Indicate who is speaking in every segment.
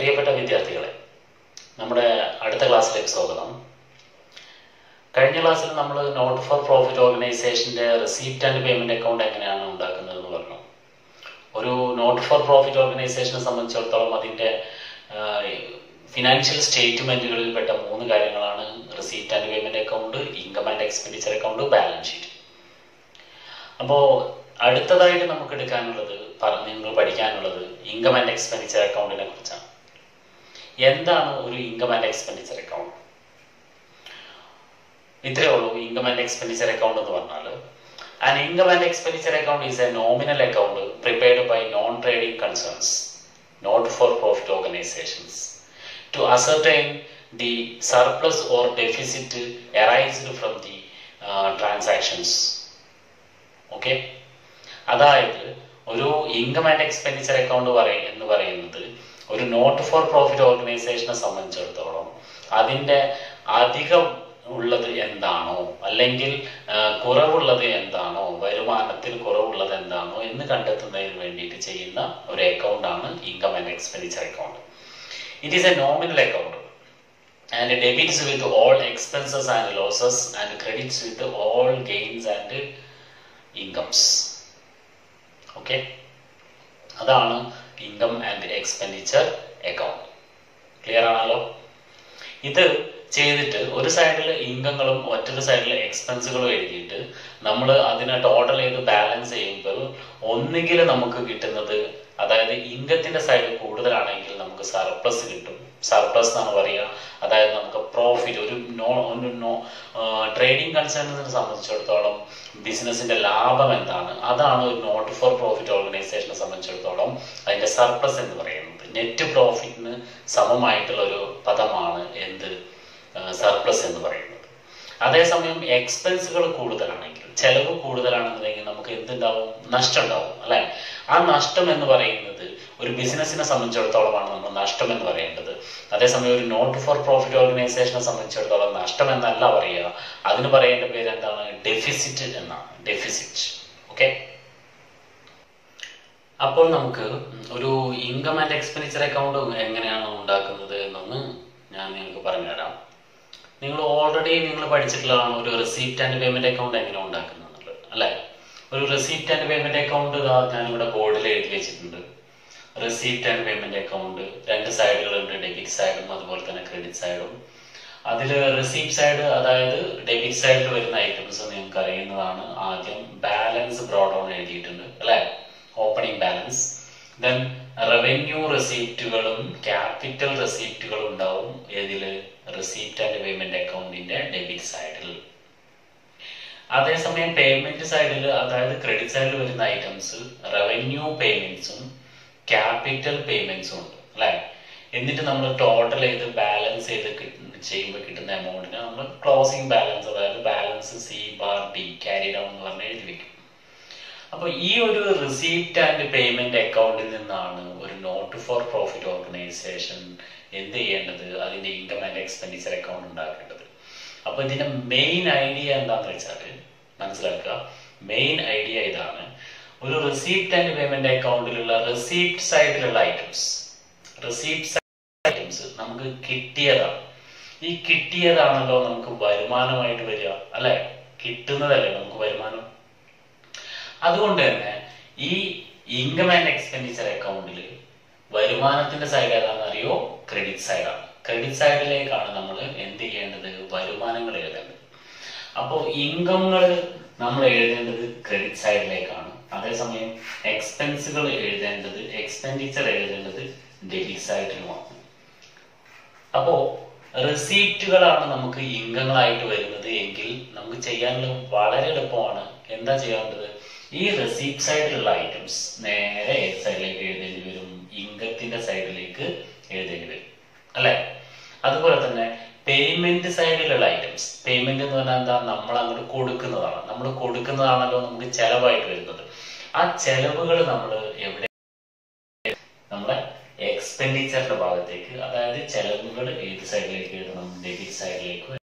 Speaker 1: പ്രിയപ്പെട്ട വിദ്യാർത്ഥികളെ നമ്മുടെ അടുത്ത ക്ലാസ്സിലേക്ക് സ്വാഗതം കഴിഞ്ഞ ക്ലാസ്സിൽ നമ്മൾ നോട്ട് ഫോർ പ്രോഫിറ്റ് ഓർഗനൈസേഷന്റെ റിസീപ്റ്റ് ആൻഡ് പേയ്മെന്റ് അക്കൗണ്ട് എങ്ങനെയാണ് ഉണ്ടാക്കുന്നത് എന്ന് പറഞ്ഞു ഒരു നോട്ട് ഫോർ പ്രോഫിറ്റ് ഓർഗനൈസേഷനെ സംബന്ധിച്ചിടത്തോളം അതിന്റെ ഫിനാൻഷ്യൽ സ്റ്റേറ്റ്മെന്റുകളിൽ പെട്ട മൂന്ന് കാര്യങ്ങളാണ് receipt and payment account income and expenditure account balance sheet അപ്പോൾ അടുത്തതായിട്ട് നമുക്ക് എടുക്കാനുള്ളത് പറ- നിങ്ങൾ പഠിക്കാനുള്ളത് ഇൻകം ആൻഡ് എക്സ്പെൻഡിച്ചർ അക്കൗണ്ടിനെ കുറിച്ചാണ് എന്താണ് ഒരു ഇൻകം ആൻഡ് എക്സ്പെൻഡിച്ചർ അക്കൗണ്ട് ഇത്രയേ ഉള്ളൂ ഇൻകം ആൻഡ് എക്സ്പെൻഡിച്ചർ അക്കൗണ്ട് എന്ന് പറഞ്ഞാൽ an income and expenditure account is a nominal account prepared by non trading concerns not for profit organisations to ascertain the surplus or deficit arised from the transactions okay അതായത് ഒരു income and expenditure account പറയ എന്ന് പറയുന്നത് ഒരു not for profit ഓർഗനൈസേഷനെ സംബന്ധിച്ചിടത്തോളം അതിന്റെ അധികം ഉള്ളത് എന്താണോ അല്ലെങ്കിൽ ആ, കുറവുള്ളത് എന്താണോ വരുമാനത്തിൽ കുറവുള്ളത് എന്താണോ എന്ന് കണ്ടെത്തുന്നതിന് വേണ്ടിയിട്ട് ചെയ്യുന്ന ഒരു അക്കൗണ്ട് ആണ് income and expenditure account it is a nominal account and debits with all expenses and losses and credits with all gains and incomes okay അതാണ് income and expenditure account clear ആണല്ലോ ഇത് ചെയ്തിട്ട് ഒരു സൈഡിൽ ഇൻകങ്ങളും മറ്റൊരു സൈഡിൽ എക്സ്പെൻസുകളും എഴുതിയിട്ട് നമ്മൾ അതിനെ ടോട്ടൽ ചെയ്ത് ബാലൻസ് ചെയ്യുമ്പോൾ ഒന്നുകിൽ നമുക്ക് കിട്ടുന്നത് അതായത് ഇൻകത്തിന്റെ സൈഡ് കൂടുതലാണെങ്കിൽ നമുക്ക് സർപ്ലസ് കിട്ടും സർപ്ലസ് എന്നാണ് പറയുക അതായത് നമുക്ക് പ്രോഫിറ്റ് ഒരു നോ ഒരു നോ ട്രേഡിംഗ് കൺസേൺസിനെ സംബന്ധിച്ചിടത്തോളം ബിസിനസിന്റെ ലാഭം എന്താണ് അതാണ് ഒരു നോട്ട് ഫോർ പ്രോഫിറ്റ് ഓർഗനൈസേഷനെ സംബന്ധിച്ചിടത്തോളം അതിന്റെ സർപ്ലസ് എന്ന് പറയുന്നത് നെറ്റ് പ്രോഫിറ്റിന് സമമായിട്ടുള്ള ഒരു പദമാണ് എന്ത് സർപ്ലസ് എന്ന് പറയുന്നത് അതേസമയം എക്സ്പെൻസുകൾ കൂടുതലാണെങ്കിൽ ചെലവ് കൂടുതലാണെന്നുണ്ടെങ്കിൽ നമുക്ക് എന്തുണ്ടാവും നഷ്ടം ഉണ്ടാവും അല്ലെ ആ നഷ്ടം എന്ന് പറയുന്നത് ഒരു ബിസിനസിനെ സംബന്ധിച്ചിടത്തോളമാണ് നമ്മൾ നഷ്ടം എന്ന് പറയേണ്ടത് അതേസമയം ഒരു നോട്ട് ഫോർ പ്രോഫിറ്റ് ഓർഗനൈസേഷനെ സംബന്ധിച്ചിടത്തോളം നഷ്ടം എന്നല്ല പറയുക അതിന് പറയേണ്ട പേര് എന്താണ് ഡെഫിസിറ്റ് എന്നാണ് ഡെഫിസിറ്റ് ഓക്കെ അപ്പോൾ നമുക്ക് ഒരു ഇൻകം ആൻഡ് എക്സ്പെൻഡിച്ചർ അക്കൗണ്ട് എങ്ങനെയാണ് ഉണ്ടാക്കുന്നത് എന്നൊന്ന് ഞാൻ നിങ്ങൾക്ക് പറഞ്ഞുതരാം നിങ്ങൾ ഓൾറെഡി നിങ്ങൾ പഠിച്ചിട്ടുള്ളതാണ് ഒരു റെസീപ്റ്റ് ആൻഡ് പേയ്മെന്റ് അക്കൗണ്ട് എങ്ങനെ ഉണ്ടാക്കുന്നത് എന്നുള്ളത് അല്ലെ ഒരു റെസീപ്റ്റ് ആൻഡ് പേയ്മെന്റ് അക്കൗണ്ട് ഞാനിവിടെ ബോർഡിൽ എഴുതി വെച്ചിട്ടുണ്ട് റെസീപ്റ്റ് ആൻഡ് പേയ്മെന്റ് അക്കൗണ്ട് രണ്ട് സൈഡുകളുണ്ട് ഡെബിറ്റ് സൈഡും അതുപോലെ തന്നെ ക്രെഡിറ്റ് സൈഡും അതിൽ റെസീപ്റ്റ് സൈഡ് അതായത് ഡെബിറ്റ് സൈഡിൽ വരുന്ന ഐറ്റംസ് നിങ്ങൾക്ക് അറിയുന്നതാണ് ആദ്യം ബാലൻസ് ബ്രോഡ് ഓൺ എഴുതിയിട്ടുണ്ട് അല്ലെ ഓപ്പണിംഗ് ബാലൻസ് ദെൻ റവന്യൂ റെസീപ്റ്റുകളും ക്യാപിറ്റൽ റെസീപ്റ്റുകളും ഉണ്ടാവും ഏതില് റെസീപ്റ്റ് ആൻഡ് പേയ്മെന്റ് അക്കൗണ്ടിന്റെ ഡെബിറ്റ് സൈഡിൽ അതേസമയം പേയ്മെന്റ് സൈഡിൽ അതായത് ക്രെഡിറ്റ് സൈഡിൽ വരുന്ന ഐറ്റംസ് റവന്യൂ പേയ്മെന്റ്സും ക്യാപിറ്റൽ പേയ്മെന്റ്സും ഉണ്ട് അല്ലെ എന്നിട്ട് നമ്മൾ ടോട്ടൽ ചെയ്ത് ബാലൻസ് ചെയ്ത് കിട്ടുന്ന- ചെയ്യുമ്പോൾ കിട്ടുന്ന എമൗണ്ടിനെ നമ്മൾ ക്ലോസിംഗ് ബാലൻസ് അതായത് balance C bar D carry down എന്ന് പറഞ്ഞ് എഴുതി വെക്കും അപ്പൊ ഈ ഒരു റിസീപ്റ്റ് ആൻഡ് പേയ്മെന്റ് അക്കൗണ്ടിൽ നിന്നാണ് ഒരു നോട്ട് ഫോർ പ്രോഫിറ്റ് ഓർഗനൈസേഷൻ എന്ത് ചെയ്യേണ്ടത് അതിന്റെ ഇൻകം ആൻഡ് എക്സ്പെൻഡിച്ചർ അക്കൗണ്ട് ഉണ്ടാക്കേണ്ടത് അപ്പൊ ഇതിന്റെ മെയിൻ ഐഡിയ എന്താന്ന് വെച്ചാൽ മനസ്സിലാക്കുക മെയിൻ ഐഡിയ ഇതാണ് ഒരു റിസീപ്റ്റ് ആൻഡ് പേയ്മെന്റ് അക്കൗണ്ടിലുള്ള റിസീപ്റ്റ് സൈഡിലുള്ള ഐറ്റംസ് റിസീപ്റ്റ് ഐറ്റംസ് നമുക്ക് കിട്ടിയതാണ് ഈ കിട്ടിയതാണല്ലോ നമുക്ക് വരുമാനമായിട്ട് വരിക അല്ലെ കിട്ടുന്നതല്ലേ നമുക്ക് വരുമാനം അതുകൊണ്ട് തന്നെ ഈ ഇൻകം ആൻഡ് എക്സ്പെൻഡിച്ചർ അക്കൗണ്ടിൽ വരുമാനത്തിന്റെ സൈഡ് ഏതാണെന്ന് അറിയോ ക്രെഡിറ്റ് സൈഡാണ് ക്രെഡിറ്റ് സൈഡിലേക്കാണ് നമ്മൾ എന്ത് ചെയ്യേണ്ടത് വരുമാനങ്ങൾ എഴുതേണ്ടത് അപ്പോൾ ഇൻകങ്ങൾ നമ്മൾ എഴുതേണ്ടത് ക്രെഡിറ്റ് സൈഡിലേക്കാണ് അതേസമയം എക്സ്പെൻസുകൾ എഴുതേണ്ടത് എക്സ്പെൻഡിച്ചർ എഴുതേണ്ടത് ഡെബിറ്റ് സൈഡിലുമാണ് അപ്പോ റെസീപ്റ്റുകളാണ് നമുക്ക് ഇൻകങ്ങളായിട്ട് വരുന്നത് എങ്കിൽ നമുക്ക് ചെയ്യാനുള്ള വളരെ എളുപ്പമാണ് എന്താ ചെയ്യേണ്ടത് ഈ റെസീപ്റ്റ് സൈഡിലുള്ള ഐറ്റംസ് നേരെ ഏത് സൈഡിലേക്ക് എഴുതേണ്ടി വരും ഇൻകത്തിന്റെ സൈഡിലേക്ക് എഴുതേണ്ടി വരും അല്ലെ അതുപോലെ തന്നെ പേയ്മെന്റ് സൈഡിലുള്ള ഐറ്റംസ് പേയ്മെന്റ് എന്ന് പറഞ്ഞാൽ എന്താ നമ്മൾ അങ്ങോട്ട് കൊടുക്കുന്നതാണ് നമ്മൾ കൊടുക്കുന്നതാണല്ലോ നമുക്ക് ചെലവായിട്ട് വരുന്നത് ആ ചെലവുകൾ നമ്മൾ എവിടെ നമ്മുടെ എക്സ്പെൻഡിച്ചറിന്റെ ഭാഗത്തേക്ക് അതായത് ചെലവുകൾ ഏത് സൈഡിലേക്ക് എഴുതണം ഡെബിറ്റ് സൈഡിലേക്ക്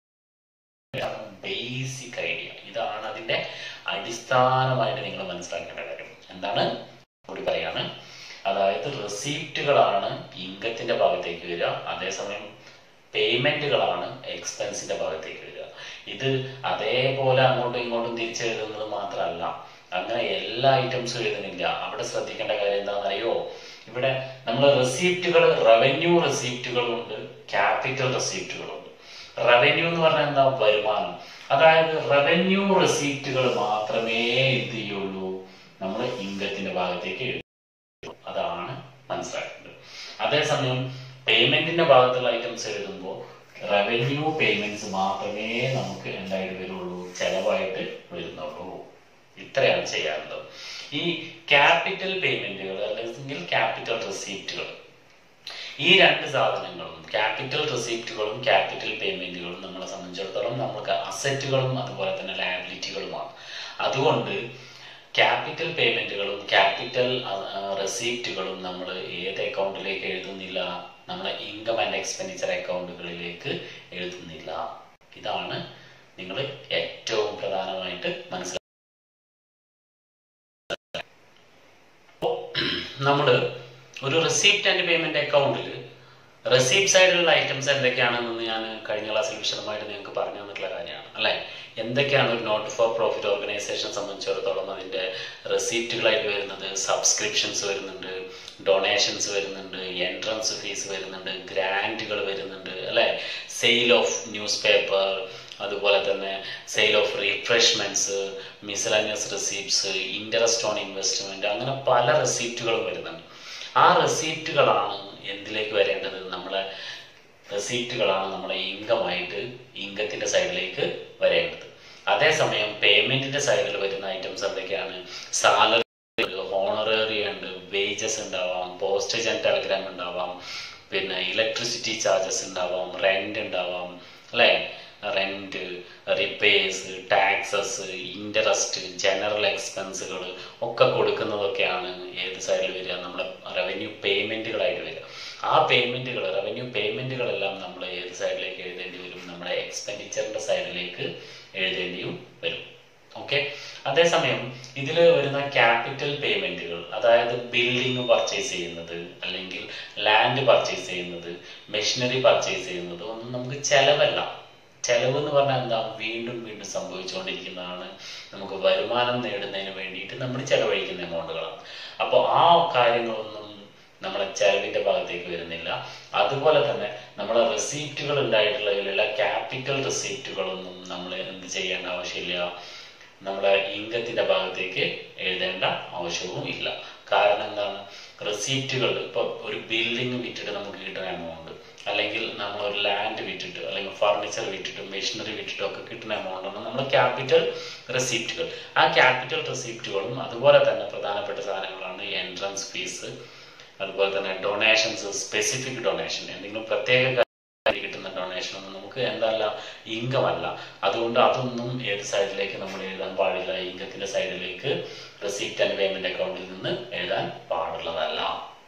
Speaker 1: ബേസിക് ഐഡിയ ഇതാണ് അതിന്റെ അടിസ്ഥാനമായിട്ട് നിങ്ങൾ മനസ്സിലാക്കേണ്ട കാര്യം എന്താണ് കൂടി പറയാണ് അതായത് അതായത് റെസീപ്റ്റുകളാണ് ഇൻകത്തിന്റെ ഭാഗത്തേക്ക് വരിക അതേസമയം പേയ്മെന്റുകളാണ് എക്സ്പെൻസിന്റെ ഭാഗത്തേക്ക് വരിക ഇത് അതേപോലെ അങ്ങോട്ടും ഇങ്ങോട്ടും തിരിച്ചെഴുതുന്നത് മാത്രമല്ല അങ്ങനെ എല്ലാ ഐറ്റംസും എഴുതുന്നില്ല അവിടെ ശ്രദ്ധിക്കേണ്ട കാര്യം എന്താണെന്നറിയോ ഇവിടെ നമ്മൾ റെസീപ്റ്റുകൾ റവന്യൂ റെസീപ്റ്റുകളുണ്ട് ക്യാപിറ്റൽ റെസീപ്റ്റുകളുണ്ട് റവന്യൂ എന്ന് പറഞ്ഞാൽ എന്താ വരുമാനം അതായത് റവന്യൂ റെസീപ്റ്റുകൾ മാത്രമേ എന്ത് ചെയ്യുള്ളൂ നമ്മൾ ഇൻകത്തിന്റെ ഭാഗത്തേക്ക് എഴുതുള്ളൂ അതാണ് മനസ്സിലാക്കേണ്ടത് അതേസമയം പേയ്മെന്റിന്റെ ഭാഗത്തുള്ള ഐറ്റംസ് എഴുതുമ്പോൾ റവന്യൂ പേയ്മെന്റ്സ് മാത്രമേ നമുക്ക് എന്തായിട്ട് വരുള്ളൂ ചെലവായിട്ട് വരുന്നുള്ളൂ ഇത്രയാണ് ചെയ്യാറുള്ളത് ഈ ക്യാപിറ്റൽ പേയ്മെന്റുകൾ അല്ലെങ്കിൽ ക്യാപിറ്റൽ റെസീപ്റ്റുകൾ ഈ രണ്ട് സാധനങ്ങളും ക്യാപിറ്റൽ റെസീപ്റ്റുകളും ക്യാപിറ്റൽ പേയ്മെന്റുകളും നമ്മളെ സംബന്ധിച്ചിടത്തോളം നമുക്ക് അസറ്റുകളും അതുപോലെ തന്നെ ലയബിലിറ്റികളുമാണ് അതുകൊണ്ട് ക്യാപിറ്റൽ പേയ്മെന്റുകളും ക്യാപിറ്റൽ റെസീപ്റ്റുകളും നമ്മൾ ഏത് അക്കൗണ്ടിലേക്ക് എഴുതുന്നില്ല നമ്മളെ ഇൻകം ആൻഡ് എക്സ്പെൻഡിച്ചർ അക്കൗണ്ടുകളിലേക്ക് എഴുതുന്നില്ല ഇതാണ് നിങ്ങൾ ഏറ്റവും പ്രധാനമായിട്ട് മനസ്സിലാക്കുക നമ്മൾ ഒരു റെസീപ്റ്റ് ആൻഡ് പേയ്മെന്റ് അക്കൗണ്ടിൽ റെസീപ്റ്റ് സൈഡിലുള്ള ഐറ്റംസ് എന്തൊക്കെയാണെന്ന് ഞാൻ കഴിഞ്ഞ ക്ലാസ്സിൽ വിശദമായിട്ട് നിങ്ങൾക്ക് പറഞ്ഞു തന്നിട്ടുള്ള കാര്യമാണ് അല്ലെ എന്തൊക്കെയാണ് ഒരു നോട്ട് ഫോർ പ്രോഫിറ്റ് ഓർഗനൈസേഷൻ സംബന്ധിച്ചിടത്തോളം അതിന്റെ റെസീപ്റ്റുകളായിട്ട് വരുന്നത് സബ്സ്ക്രിപ്ഷൻസ് വരുന്നുണ്ട് ഡൊണേഷൻസ് വരുന്നുണ്ട് എൻട്രൻസ് ഫീസ് വരുന്നുണ്ട് ഗ്രാൻറ്റുകൾ വരുന്നുണ്ട് അല്ലെ സെയിൽ ഓഫ് ന്യൂസ് പേപ്പർ അതുപോലെ തന്നെ sale of refreshments miscellaneous receipts interest on investment അങ്ങനെ പല റെസീപ്റ്റുകളും വരുന്നുണ്ട് ആ റെസീപ്റ്റുകളാണ് എന്തിലേക്ക് വരേണ്ടത് നമ്മളെ റെസീപ്റ്റുകളാണ് നമ്മുടെ ഇൻകമായിട്ട് ഇൻകത്തിന്റെ സൈഡിലേക്ക് വരേണ്ടത് അതേസമയം പേയ്മെന്റിന്റെ സൈഡിൽ വരുന്ന ഐറ്റംസ് എന്തൊക്കെയാണ് സാലറി ഹോണററി ഉണ്ട് വേജസ് ഉണ്ടാവാം പോസ്റ്റേജ് ആൻഡ് ടെലഗ്രാം ഉണ്ടാവാം പിന്നെ ഇലക്ട്രിസിറ്റി ചാർജസ് ഉണ്ടാവാം റെന്റ് ഉണ്ടാവാം അല്ലേ rent repairs taxes interest general എക്സ്പെൻസുകൾ ഒക്കെ കൊടുക്കുന്നതൊക്കെയാണ് ഏത് സൈഡിൽ വരിക നമ്മുടെ റവന്യൂ പേയ്മെന്റുകളായിട്ട് വരിക ആ പേയ്മെന്റുകൾ റവന്യൂ പേയ്മെന്റുകളെല്ലാം നമ്മൾ ഏത് സൈഡിലേക്ക് എഴുതേണ്ടി വരും നമ്മുടെ എക്സ്പെൻഡിച്ചറിന്റെ സൈഡിലേക്ക് എഴുതേണ്ടിയും വരും ഓക്കെ അതേസമയം ഇതിൽ വരുന്ന ക്യാപിറ്റൽ പേയ്മെന്റുകൾ അതായത് ബിൽഡിംഗ് പർച്ചേസ് ചെയ്യുന്നത് അല്ലെങ്കിൽ ലാൻഡ് പർച്ചേസ് ചെയ്യുന്നത് മെഷീനറി പർച്ചേസ് ചെയ്യുന്നത് ഒന്നും നമുക്ക് ചെലവല്ല ചെലവ് എന്ന് പറഞ്ഞാൽ എന്താ വീണ്ടും വീണ്ടും സംഭവിച്ചുകൊണ്ടിരിക്കുന്നതാണ് നമുക്ക് വരുമാനം നേടുന്നതിന് വേണ്ടിയിട്ട് നമ്മൾ ചെലവഴിക്കുന്ന എമൗണ്ടുകളാണ് അപ്പോൾ ആ കാര്യങ്ങളൊന്നും നമ്മളെ ചെലവിന്റെ ഭാഗത്തേക്ക് വരുന്നില്ല അതുപോലെ തന്നെ നമ്മളെ റെസീപ്റ്റുകൾ ഉണ്ടായിട്ടുള്ളതിലുള്ള ക്യാപിറ്റൽ റെസീപ്റ്റുകളൊന്നും നമ്മൾ എന്ത് ചെയ്യേണ്ട ആവശ്യമില്ല നമ്മളെ ഇൻകത്തിന്റെ ഭാഗത്തേക്ക് എഴുതേണ്ട ആവശ്യവും ഇല്ല കാരണം എന്താണ് റെസീപ്റ്റുകൾ ഇപ്പൊ ഒരു ബിൽഡിംഗ് വിറ്റിട്ട് നമുക്ക് കിട്ടുന്ന എമൗണ്ട് അല്ലെങ്കിൽ നമ്മൾ ഒരു ലാൻഡ് വിറ്റിട്ട് അല്ലെങ്കിൽ ഫർണിച്ചർ വിറ്റിട്ട് മെഷീനറി വിറ്റിട്ടും ഒക്കെ കിട്ടുന്ന എമൗണ്ട് ആണ് നമ്മൾ ക്യാപിറ്റൽ റെസീപ്റ്റുകൾ ആ ക്യാപിറ്റൽ റെസീപ്റ്റുകളും അതുപോലെ തന്നെ പ്രധാനപ്പെട്ട സാധനങ്ങളാണ് എൻട്രൻസ് ഫീസ് അതുപോലെ തന്നെ ഡൊണേഷൻസ് സ്പെസിഫിക് ഡൊണേഷൻ എന്തെങ്കിലും പ്രത്യേക കാര്യം കിട്ടുന്ന ഡൊണേഷൻ ഒന്നും നമുക്ക് എന്തല്ല ഇൻകം അല്ല അതുകൊണ്ട് അതൊന്നും ഏത് സൈഡിലേക്ക് നമ്മൾ എഴുതാൻ പാടില്ല ഇൻകത്തിന്റെ സൈഡിലേക്ക് റെസീപ്റ്റ് ആൻഡ് പേയ്മെന്റ് അക്കൗണ്ടിൽ നിന്ന് എഴുതാൻ പാടുള്ളതല്ല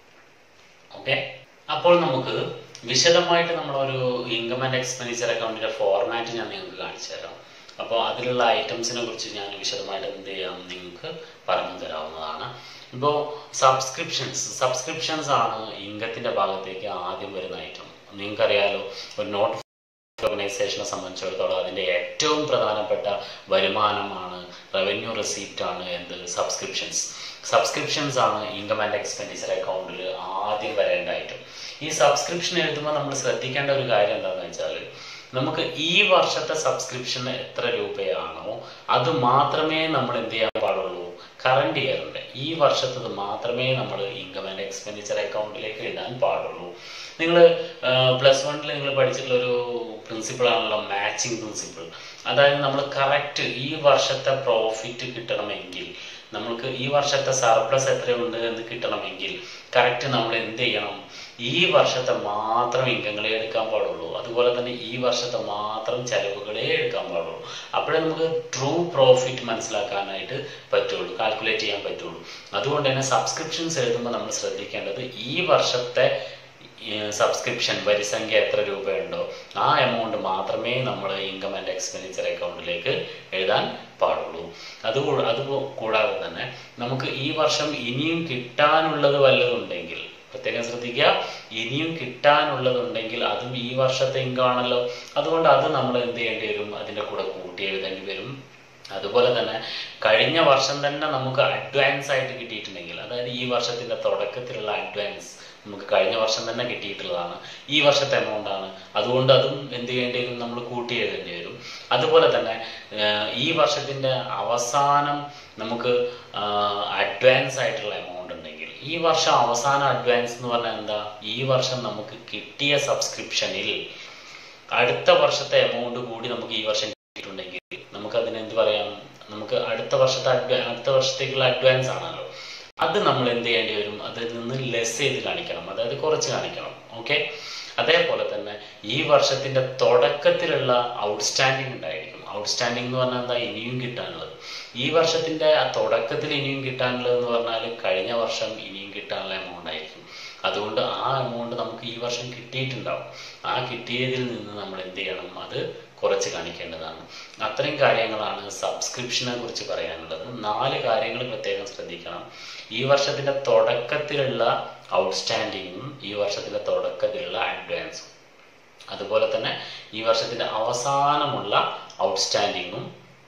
Speaker 1: ഓക്കെ അപ്പോൾ നമുക്ക് വിശദമായിട്ട് നമ്മളൊരു ഇൻകം ആൻഡ് എക്സ്പെൻഡിച്ചർ അക്കൗണ്ടിന്റെ ഫോർമാറ്റ് ഞാൻ നിങ്ങൾക്ക് കാണിച്ചു തരാം അപ്പോൾ അതിലുള്ള ഐറ്റംസിനെ കുറിച്ച് ഞാൻ വിശദമായിട്ട് എന്ത് ചെയ്യാം നിങ്ങൾക്ക് പറഞ്ഞു തരാവുന്നതാണ് ഇപ്പോൾ സബ്സ്ക്രിപ്ഷൻസ് സബ്സ്ക്രിപ്ഷൻസ് ആണ് ഇൻകത്തിന്റെ ഭാഗത്തേക്ക് ആദ്യം വരുന്ന ഐറ്റം നിങ്ങൾക്കറിയാലോ ഒരു നോട്ട് ഓർഗനൈസേഷനെ സംബന്ധിച്ചിടത്തോളം അതിന്റെ ഏറ്റവും പ്രധാനപ്പെട്ട വരുമാനമാണ് റവന്യൂ റെസീപ്റ്റ് ആണ് എന്ത് സബ്സ്ക്രിപ്ഷൻസ് സബ്സ്ക്രിപ്ഷൻസ് ആണ് ഇൻകം ആൻഡ് എക്സ്പെൻഡിച്ചർ അക്കൗണ്ടിൽ ആദ്യം വരേണ്ട ഐറ്റം ഈ സബ്സ്ക്രിപ്ഷൻ എഴുതുമ്പോൾ നമ്മൾ ശ്രദ്ധിക്കേണ്ട ഒരു കാര്യം എന്താണെന്ന് വെച്ചാൽ നമുക്ക് ഈ വർഷത്തെ സബ്സ്ക്രിപ്ഷൻ എത്ര രൂപയാണോ അത് മാത്രമേ നമ്മൾ എന്ത് ചെയ്യാൻ പാടുള്ളൂ കറണ്ട് ഇയറിന്റെ ഈ വർഷത്തത് മാത്രമേ നമ്മൾ ഇൻകം ആൻഡ് എക്സ്പെൻഡിച്ചർ അക്കൗണ്ടിലേക്ക് ഇടാൻ പാടുള്ളൂ നിങ്ങൾ പ്ലസ് വണ്ണിൽ നിങ്ങൾ പഠിച്ചിട്ടുള്ള ഒരു പ്രിൻസിപ്പിൾ ആണല്ലോ മാച്ചിങ് പ്രിൻസിപ്പിൾ അതായത് നമ്മൾ കറക്റ്റ് ഈ വർഷത്തെ പ്രോഫിറ്റ് കിട്ടണമെങ്കിൽ നമ്മൾക്ക് ഈ വർഷത്തെ സർപ്ലസ് എത്രയുണ്ട് എന്ന് കിട്ടണമെങ്കിൽ കറക്റ്റ് നമ്മൾ എന്ത് ചെയ്യണം ഈ വർഷത്തെ മാത്രം ഇൻകങ്ങളെ എടുക്കാൻ പാടുള്ളൂ അതുപോലെ തന്നെ ഈ വർഷത്തെ മാത്രം ചെലവുകളെ എടുക്കാൻ പാടുള്ളൂ അപ്പോഴേ നമുക്ക് ട്രൂ പ്രോഫിറ്റ് മനസ്സിലാക്കാനായിട്ട് പറ്റുള്ളൂ കാൽക്കുലേറ്റ് ചെയ്യാൻ പറ്റുള്ളൂ അതുകൊണ്ട് തന്നെ സബ്സ്ക്രിപ്ഷൻസ് എഴുതുമ്പോൾ നമ്മൾ ശ്രദ്ധിക്കേണ്ടത് ഈ വർഷത്തെ സബ്സ്ക്രിപ്ഷൻ വരിസംഖ്യ എത്ര രൂപയുണ്ടോ ആ എമൗണ്ട് മാത്രമേ നമ്മൾ ഇൻകം ആൻഡ് എക്സ്പെൻഡിച്ചർ അക്കൗണ്ടിലേക്ക് എഴുതാൻ പാടുള്ളൂ അത് കൂ- അത് കൂടാതെ തന്നെ നമുക്ക് ഈ വർഷം ഇനിയും കിട്ടാനുള്ളത് വല്ലതും ഉണ്ടെങ്കിൽ പ്രത്യേകം ശ്രദ്ധിക്കുക ഇനിയും കിട്ടാനുള്ളതുണ്ടെങ്കിൽ അതും ഈ വർഷത്തെ ഇൻകം ആണല്ലോ അതുകൊണ്ട് അത് നമ്മൾ എന്ത് ചെയ്യേണ്ടി വരും അതിന്റെ കൂടെ കൂട്ടി എഴുതേണ്ടി വരും അതുപോലെ തന്നെ കഴിഞ്ഞ വർഷം തന്നെ നമുക്ക് അഡ്വാൻസ് ആയിട്ട് കിട്ടിയിട്ടുണ്ടെങ്കിൽ അതായത് ഈ വർഷത്തിന്റെ തുടക്കത്തിലുള്ള അഡ്വാൻസ് നമുക്ക് കഴിഞ്ഞ വർഷം തന്നെ കിട്ടിയിട്ടുള്ളതാണ് ഈ വർഷത്തെ എമൗണ്ട് ആണ് അതുകൊണ്ട് അതും എന്ത് ചെയ്യേണ്ടി വരും നമ്മൾ കൂട്ടി എഴുതേണ്ടി വരും അതുപോലെ തന്നെ ആഹ് ഈ വർഷത്തിന്റെ അവസാനം നമുക്ക് അഡ്വാൻസ് ആയിട്ടുള്ള എമൗണ്ട് ഉണ്ടെങ്കിൽ ഈ വർഷം അവസാന അഡ്വാൻസ് എന്ന് പറഞ്ഞാൽ എന്താ ഈ വർഷം നമുക്ക് കിട്ടിയ സബ്സ്ക്രിപ്ഷനിൽ അടുത്ത വർഷത്തെ എമൗണ്ട് കൂടി നമുക്ക് ഈ വർഷം കിട്ടിയിട്ടുണ്ടെങ്കിൽ നമുക്ക് അതിന് എന്ത് പറയാം നമുക്ക് അടുത്ത വർഷത്തെ അഡ്വാ അടുത്ത വർഷത്തേക്കുള്ള അഡ്വാൻസ് ആണല്ലോ അത് നമ്മൾ എന്ത് ചെയ്യേണ്ടി വരും അതിൽ നിന്ന് ലെസ് ചെയ്ത് കാണിക്കണം അതായത് കുറച്ച് കാണിക്കണം ഓക്കെ അതേപോലെ തന്നെ ഈ വർഷത്തിന്റെ തുടക്കത്തിലുള്ള ഔട്ട്സ്റ്റാൻഡിങ് ഉണ്ടായിരിക്കും ഔട്ട്സ്റ്റാൻഡിങ് എന്ന് പറഞ്ഞാൽ എന്താ ഇനിയും കിട്ടാനുള്ളത് ഈ വർഷത്തിന്റെ ആ തുടക്കത്തിൽ ഇനിയും കിട്ടാനുള്ളത് എന്ന് പറഞ്ഞാൽ കഴിഞ്ഞ വർഷം ഇനിയും കിട്ടാനുള്ള എമൗണ്ട് ആയിരിക്കും അതുകൊണ്ട് ആ എമൗണ്ട് നമുക്ക് ഈ വർഷം കിട്ടിയിട്ടുണ്ടാവും ആ കിട്ടിയതിൽ നിന്ന് നമ്മൾ എന്ത് ചെയ്യണം അത് കുറച്ച് കാണിക്കേണ്ടതാണ് അത്രയും കാര്യങ്ങളാണ് സബ്സ്ക്രിപ്ഷനെ കുറിച്ച് പറയാനുള്ളത് നാല് കാര്യങ്ങൾ പ്രത്യേകം ശ്രദ്ധിക്കണം ഈ വർഷത്തിന്റെ തുടക്കത്തിലുള്ള ഔട്ട്സ്റ്റാൻഡിങ്ങും ഈ വർഷത്തിന്റെ തുടക്കത്തിലുള്ള അഡ്വാൻസും അതുപോലെ തന്നെ ഈ വർഷത്തിന്റെ അവസാനമുള്ള ഔട്ട്സ്റ്റാൻഡിങ്ങും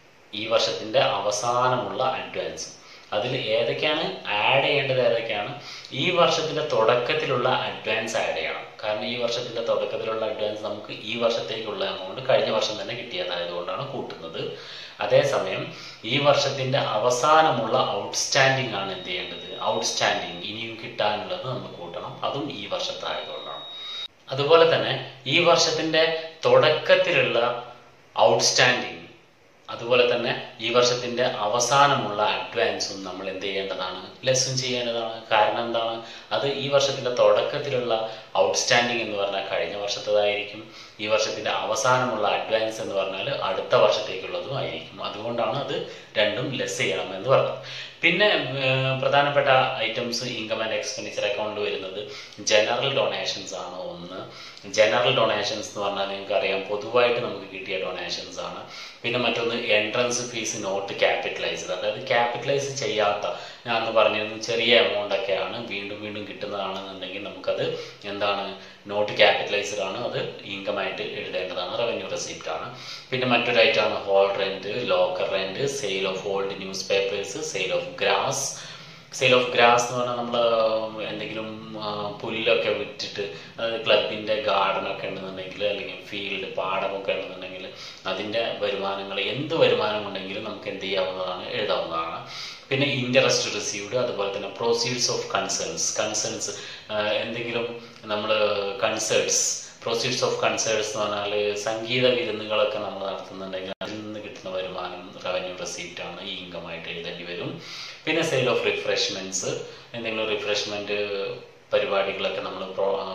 Speaker 1: ഈ വർഷത്തിന്റെ അവസാനമുള്ള അഡ്വാൻസും അതിൽ ഏതൊക്കെയാണ് ആഡ് ചെയ്യേണ്ടത് ഏതൊക്കെയാണ് ഈ വർഷത്തിന്റെ തുടക്കത്തിലുള്ള അഡ്വാൻസ് ആഡ് ചെയ്യണം കാരണം ഈ വർഷത്തിന്റെ തുടക്കത്തിലുള്ള അഡ്വാൻസ് നമുക്ക് ഈ വർഷത്തേക്കുള്ള എമൗണ്ട് കഴിഞ്ഞ വർഷം തന്നെ കിട്ടിയതായതുകൊണ്ടാണ് കൂട്ടുന്നത് അതേസമയം ഈ വർഷത്തിന്റെ അവസാനമുള്ള ഔട്ട്സ്റ്റാൻഡിംഗ് ആണ് എന്ത് ചെയ്യേണ്ടത് ഔട്ട്സ്റ്റാൻഡിംഗ് ഇനിയും കിട്ടാനുള്ളത് നമ്മൾ കൂട്ടണം അതും ഈ വർഷത്തെ ആയതുകൊണ്ടാണ് അതുപോലെ തന്നെ ഈ വർഷത്തിന്റെ തുടക്കത്തിലുള്ള ഔട്ട്സ്റ്റാൻഡിംഗ് അതുപോലെ തന്നെ ഈ വർഷത്തിന്റെ അവസാനമുള്ള അഡ്വാൻസും നമ്മൾ എന്ത് ചെയ്യേണ്ടതാണ് ലെസ്സും ചെയ്യേണ്ടതാണ് കാരണം എന്താണ് അത് ഈ വർഷത്തിന്റെ തുടക്കത്തിലുള്ള ഔട്ട്സ്റ്റാൻഡിംഗ് എന്ന് പറഞ്ഞാൽ കഴിഞ്ഞ വർഷത്തേതായിരിക്കും ഈ വർഷത്തിന്റെ അവസാനമുള്ള അഡ്വാൻസ് എന്ന് പറഞ്ഞാൽ അടുത്ത വർഷത്തേക്കുള്ളതും ആയിരിക്കും അതുകൊണ്ടാണ് അത് രണ്ടും ലെസ് ചെയ്യണം എന്ന് പറഞ്ഞത് പിന്നെ ഏർ, പ്രധാനപ്പെട്ട items income and expenditure account വരുന്നത് ജനറൽ ഡൊണേഷൻസ് ആണ് ഒന്ന് ജനറൽ ഡൊണേഷൻസ് എന്ന് പറഞ്ഞാൽ നിങ്ങൾക്ക് അറിയാം പൊതുവായിട്ട് നമുക്ക് കിട്ടിയ ഡൊണേഷൻസ് ആണ് പിന്നെ മറ്റൊന്ന് എൻട്രൻസ് ഫീസ് നോട്ട് ക്യാപിറ്റലൈസ്ഡ് അതായത് ക്യാപിറ്റലൈസ് ചെയ്യാത്ത ഞാൻ അന്ന് പറഞ്ഞിരുന്നു ചെറിയ എമൗണ്ട് ഒക്കെയാണ് വീണ്ടും വീണ്ടും കിട്ടുന്നതാണെന്നുണ്ടെങ്കിൽ നമുക്കത് എന്താണ് നോട്ട് ക്യാപിറ്റലൈസ്ഡ് ആണ് അത് ഇൻകം ആയിട്ട് എഴുതേണ്ടതാണ് റവന്യൂ റെസിപ്റ്റ് ആണ് പിന്നെ മറ്റൊരു ഐറ്റമാണ് hall rent locker rent sale of old news papers sale of grass sale of grass എന്ന് പറഞ്ഞാൽ നമ്മൾ എന്തെങ്കിലും ആ, പുല്ലൊക്കെ വിറ്റിട്ട് അതായത് ക്ലബിന്റെ ഗാർഡൻ ഒക്കെ ഉണ്ടെന്നുണ്ടെങ്കിൽ അല്ലെങ്കിൽ ഫീൽഡ് പാടമൊക്കെ ഉണ്ടെന്നുണ്ടെങ്കിൽ അതിന്റെ വരുമാനങ്ങൾ എന്ത് വരുമാനം ഉണ്ടെങ്കിലും നമുക്ക് എന്ത് ചെയ്യാവുന്നതാണ് എഴുതാവുന്നതാണ് പിന്നെ ഇൻട്രസ്റ്റ് റിസീവ്ഡ് അതുപോലെ തന്നെ പ്രൊസീഡ്സ് ഓഫ് കൺസേൺസ് കൺസേൺസ് എന്തെങ്കിലും നമ്മൾ കൺസേർട്സ് പ്രൊസീഡ്സ് ഓഫ് കൺസേർട്സ് എന്ന് പറഞ്ഞാൽ സംഗീത വിരുന്നുകളൊക്കെ നമ്മൾ നടത്തുന്നുണ്ടെങ്കിൽ അതിൽ നിന്ന് കിട്ടുന്ന വരുമാനം റവന്യൂ റെസീപ്റ്റ് ആണ് ഈ ഇൻകം ആയിട്ട് എഴുതേണ്ടി വരും പിന്നെ സെയിൽ ഓഫ് റിഫ്രഷ്മെന്റ്സ് എന്തെങ്കിലും റിഫ്രഷ്മെന്റ് പരിപാടികളൊക്കെ നമ്മൾ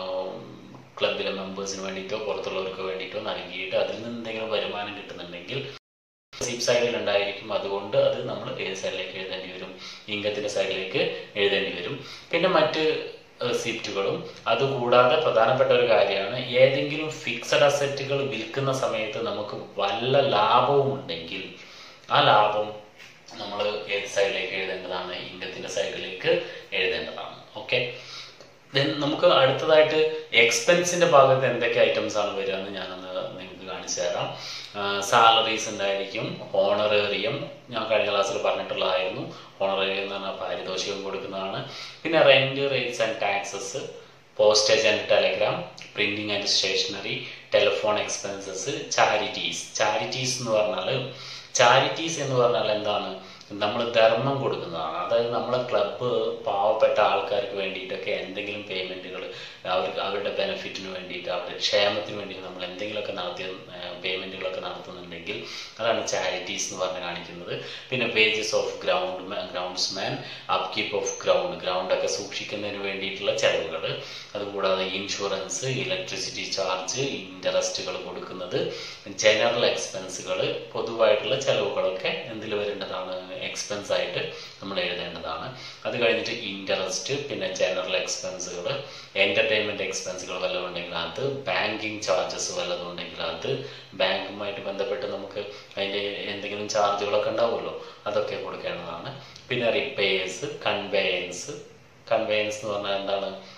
Speaker 1: ക്ലബിലെ മെമ്പേഴ്സിന് വേണ്ടിയിട്ടോ പുറത്തുള്ളവർക്ക് വേണ്ടിയിട്ടോ നൽകിയിട്ട് അതിൽ നിന്ന് എന്തെങ്കിലും വരുമാനം കിട്ടുന്നുണ്ടെങ്കിൽ സീപ് സൈഡിൽ ഉണ്ടായിരിക്കും അതുകൊണ്ട് അത് നമ്മൾ ഏത് സൈഡിലേക്ക് എഴുതേണ്ടി വരും ഇംഗത്തിന്റെ സൈഡിലേക്ക് എഴുതേണ്ടി വരും പിന്നെ മറ്റ് റെസിപ്റ്റുകളും അതുകൂടാതെ പ്രധാനപ്പെട്ട ഒരു കാര്യമാണ് ഏതെങ്കിലും ഫിക്സഡ് അസറ്റുകൾ വിൽക്കുന്ന സമയത്ത് നമുക്ക് വല്ല ലാഭവും ഉണ്ടെങ്കിൽ ആ ലാഭം നമ്മൾ ഏത് സൈഡിലേക്ക് എഴുതേണ്ടതാണ് ഇംഗത്തിന്റെ സൈഡിലേക്ക് എഴുതേണ്ടതാണ് ഓക്കെ ദെൻ നമുക്ക് അടുത്തതായിട്ട് എക്സ്പെൻസിന്റെ ഭാഗത്ത് എന്തൊക്കെ ഐറ്റംസ് ആണ് വരിക എന്ന് ഞാനൊന്ന് നിങ്ങൾക്ക് കാണിച്ചു തരാം സാലറീസ് ഉണ്ടായിരിക്കും ഹോണറേറിയം ഞാൻ കഴിഞ്ഞ ക്ലാസ്സിൽ പറഞ്ഞിട്ടുള്ളതായിരുന്നു ഹോണറേറിയം എന്ന് പറഞ്ഞാൽ പാരിതോഷികം കൊടുക്കുന്നതാണ് പിന്നെ rent rates and taxes postage and telegram printing and stationery telephone expenses charities charities എന്ന് പറഞ്ഞാൽ ചാരിറ്റീസ് എന്ന് പറഞ്ഞാൽ എന്താണ് നമ്മൾ ധർമ്മം കൊടുക്കുന്നതാണ് അതായത് നമ്മളെ ക്ലബ്ബ് പാവപ്പെട്ട ആൾക്കാർക്ക് വേണ്ടിയിട്ടൊക്കെ എന്തെങ്കിലും പേയ്മെന്റുകൾ അവർക്ക് അവരുടെ ബെനിഫിറ്റിന് വേണ്ടിയിട്ട് അവരുടെ ക്ഷേമത്തിന് വേണ്ടിയിട്ട് നമ്മൾ എന്തെങ്കിലുമൊക്കെ നടത്തിയ പേയ്മെന്റുകളൊക്കെ നടത്തുന്നുണ്ടെങ്കിൽ അതാണ് ചാരിറ്റീസ് എന്ന് പറഞ്ഞ് കാണിക്കുന്നത് പിന്നെ wages of ground grounds man upkeep of ground ground ഒക്കെ സൂക്ഷിക്കുന്നതിന് വേണ്ടിയിട്ടുള്ള ചെലവുകൾ അതുകൂടാതെ ഇൻഷുറൻസ് ഇലക്ട്രിസിറ്റി ചാർജ് ഇൻട്രസ്റ്റുകൾ കൊടുക്കുന്നത് ജനറൽ എക്സ്പെൻസുകൾ പൊതുവായിട്ടുള്ള ചെലവുകളൊക്കെ എന്തിൽ വരേണ്ടതാണ് എക്സ്പെൻസ് ആയിട്ട് നമ്മൾ എഴുതേണ്ടതാണ് അത് കഴിഞ്ഞിട്ട് ഇൻട്രസ്റ്റ് പിന്നെ ജനറൽ എക്സ്പെൻസുകൾ എന്റർടൈൻമെന്റ് എക്സ്പെൻസുകൾ വല്ലതും ഉണ്ടെങ്കിൽ അത് ബാങ്കിങ് ചാർജസ് വല്ലതും ഉണ്ടെങ്കിൽ അത് ബാങ്കുമായിട്ട് ബന്ധപ്പെട്ട് നമുക്ക് അതിന്റെ എന്തെങ്കിലും ചാർജുകളൊക്കെ ഉണ്ടാവുമല്ലോ അതൊക്കെ കൊടുക്കേണ്ടതാണ് പിന്നെ റിപ്പയേഴ്സ് കൺവേയൻസ് കൺവേയൻസ് എന്ന് പറഞ്ഞാൽ എന്താണ്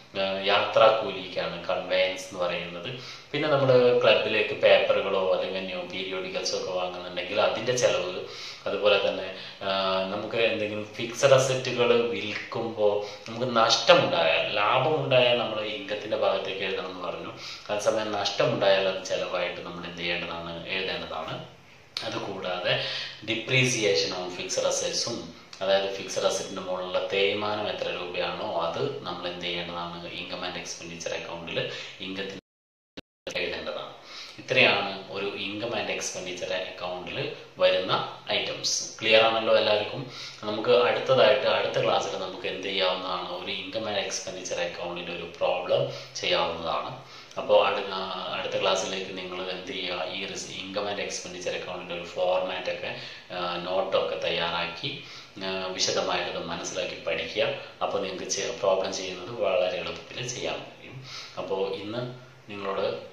Speaker 1: യാത്രാ കൂലിക്കാണ് കൺവെയൻസ് എന്ന് പറയുന്നത് പിന്നെ നമ്മൾ ക്ലബിലേക്ക് പേപ്പറുകളോ അല്ലെങ്കിൽ ന്യൂ പീരിയോഡിക്കൽസോ ഒക്കെ വാങ്ങുന്നുണ്ടെങ്കിൽ അതിൻ്റെ ചെലവ് അതുപോലെ തന്നെ ആ, നമുക്ക് എന്തെങ്കിലും ഫിക്സഡ് അസറ്റുകൾ വിൽക്കുമ്പോൾ നമുക്ക് നഷ്ടമുണ്ടായാൽ ലാഭമുണ്ടായാൽ നമ്മൾ ഇൻകത്തിൻ്റെ ഭാഗത്തേക്ക് എഴുതണം എന്ന് പറഞ്ഞു അതേസമയം നഷ്ടമുണ്ടായാൽ അത് ചെലവായിട്ട് നമ്മൾ എന്ത് ചെയ്യേണ്ടതാണ് എഴുതേണ്ടതാണ് അതുകൂടാതെ ഡിപ്രീസിയേഷൻ ഓൺ ഫിക്സഡ് അസറ്റ്സും അതായത് ഫിക്സഡ് അസറ്റിന്റെ മുകളിലുള്ള തേയ്മാനം എത്ര രൂപയാണോ അത് നമ്മൾ എന്ത് ചെയ്യേണ്ടതാണ് ഇൻകം ആൻഡ് എക്സ്പെൻഡിച്ചർ അക്കൗണ്ടിൽ ഇൻകത്തിന് എഴുതേണ്ടതാണ് ഇത്രയാണ് ഒരു ഇൻകം ആൻഡ് എക്സ്പെൻഡിച്ചർ അക്കൗണ്ടിൽ വരുന്ന ഐറ്റംസ് ക്ലിയർ ആണല്ലോ എല്ലാവർക്കും നമുക്ക് അടുത്തതായിട്ട് അടുത്ത ക്ലാസ്സിൽ നമുക്ക് എന്ത് ചെയ്യാവുന്നതാണ് ഒരു ഇൻകം ആൻഡ് എക്സ്പെൻഡിച്ചർ അക്കൗണ്ടിൻ്റെ ഒരു പ്രോബ്ലം ചെയ്യാവുന്നതാണ് അപ്പോൾ അടുത്ത അടുത്ത ക്ലാസ്സിലേക്ക് നിങ്ങൾ എന്ത് ചെയ്യുക ഈ ഇൻകം ആൻഡ് എക്സ്പെൻഡിച്ചർ അക്കൗണ്ടിൻ്റെ ഒരു ഫോർമാറ്റ് ഒക്കെ നോട്ടൊക്കെ തയ്യാറാക്കി ആ, വിശദമായിട്ട് അത് മനസ്സിലാക്കി പഠിക്കുക അപ്പോൾ നിങ്ങൾക്ക് പ്രോബ്ലം ചെയ്യുന്നത് വളരെ എളുപ്പത്തിൽ ചെയ്യാൻ കഴിയും അപ്പോൾ ഇന്ന് നിങ്ങളോട്